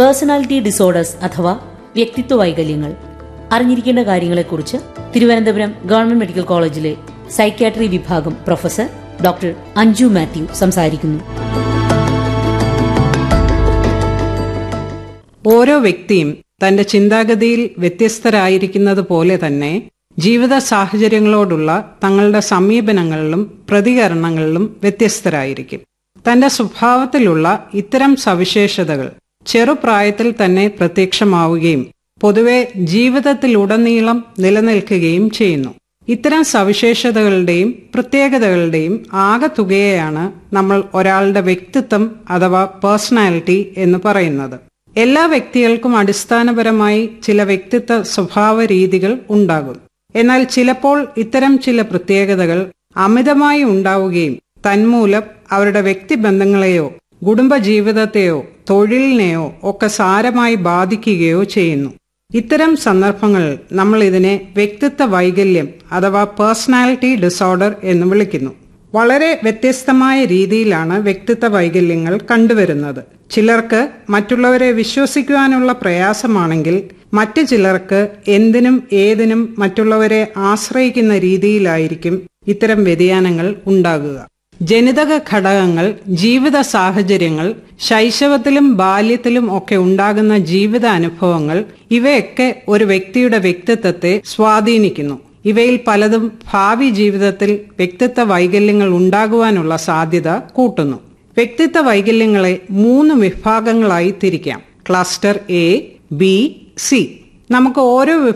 personality disorders അഥവാ വ്യക്തിത്വ വൈകല്യങ്ങൾ അറിഞ്ഞിരിക്കേണ്ട കാര്യങ്ങളെക്കുറിച്ച് തിരുവനന്തപുരം ഗവൺമെന്റ് മെഡിക്കൽ കോളേജിലെ സൈക്യാട്രി വിഭാഗം പ്രൊഫസർ ഡോക്ടർ അഞ്ജു മാത്യു സംസാരിക്കുന്നു ഓരോ വ്യക്തിയും തന്റെ ചിന്താഗതിയിൽ വ്യത്യസ്തരായിരിക്കുന്നത് പോലെ തന്നെ ജീവിത സാഹചര്യങ്ങളോടുള്ള തങ്ങളുടെ സമീപനങ്ങളിലും പ്രതികരണങ്ങളിലും വ്യത്യസ്തരായിരിക്കും തന്റെ സ്വഭാവത്തിലുള്ള ഇത്തരം സവിശേഷതകൾ ചെറുപ്രായത്തിൽ തന്നെ പ്രത്യക്ഷമാവുകയും പൊതുവെ ജീവിതത്തിലുടനീളം നിലനിൽക്കുകയും ചെയ്യുന്നു ഇത്തരം സവിശേഷതകളുടെയും പ്രത്യേകതകളുടെയും ആകെത്തുകയാണ് നമ്മൾ ഒരാളുടെ വ്യക്തിത്വം അഥവാ പേഴ്സണാലിറ്റി എന്ന് പറയുന്നത് എല്ലാ വ്യക്തികൾക്കും അടിസ്ഥാനപരമായി ചില വ്യക്തിത്വ സ്വഭാവ രീതികൾ ഉണ്ടാകും എന്നാൽ ചിലപ്പോൾ ഇത്തരം ചില പ്രത്യേകതകൾ അമിതമായി ഉണ്ടാവുകയും തന്മൂലം അവരുടെ വ്യക്തിബന്ധങ്ങളെയോ കുടുംബജീവിതത്തെയോ തൊഴിലിനെയോ ഒക്കെ സാരമായി ബാധിക്കുകയോ ചെയ്യുന്നു ഇത്തരം സന്ദർഭങ്ങളിൽ നമ്മൾ ഇതിനെ വ്യക്തിത്വ വൈകല്യം അഥവാ പേഴ്സണാലിറ്റി ഡിസോർഡർ എന്ന് വിളിക്കുന്നു വളരെ വ്യത്യസ്തമായ രീതിയിലാണ് വ്യക്തിത്വ വൈകല്യങ്ങൾ കണ്ടുവരുന്നത് ചിലർക്ക് മറ്റുള്ളവരെ വിശ്വസിക്കുവാനുള്ള പ്രയാസമാണെങ്കിൽ മറ്റു ചിലർക്ക് എന്തിനും ഏതിനും മറ്റുള്ളവരെ ആശ്രയിക്കുന്ന രീതിയിലായിരിക്കും ഇത്തരം വ്യതിയാനങ്ങൾ ഉണ്ടാകുക ജനിതക ഘടകങ്ങൾ ജീവിത സാഹചര്യങ്ങൾ ശൈശവത്തിലും ബാല്യത്തിലും ഒക്കെ ഉണ്ടാകുന്ന ജീവിത അനുഭവങ്ങൾ ഇവയൊക്കെ ഒരു വ്യക്തിയുടെ വ്യക്തിത്വത്തെ സ്വാധീനിക്കുന്നു ഇവയിൽ പലതും ഭാവി ജീവിതത്തിൽ വ്യക്തിത്വ വൈകല്യങ്ങൾ ഉണ്ടാകുവാനുള്ള സാധ്യത കൂട്ടുന്നു വ്യക്തിത്വ വൈകല്യങ്ങളെ മൂന്ന് വിഭാഗങ്ങളായി തിരിക്കാം ക്ലസ്റ്റർ എ ബി സി നമുക്ക് ഓരോ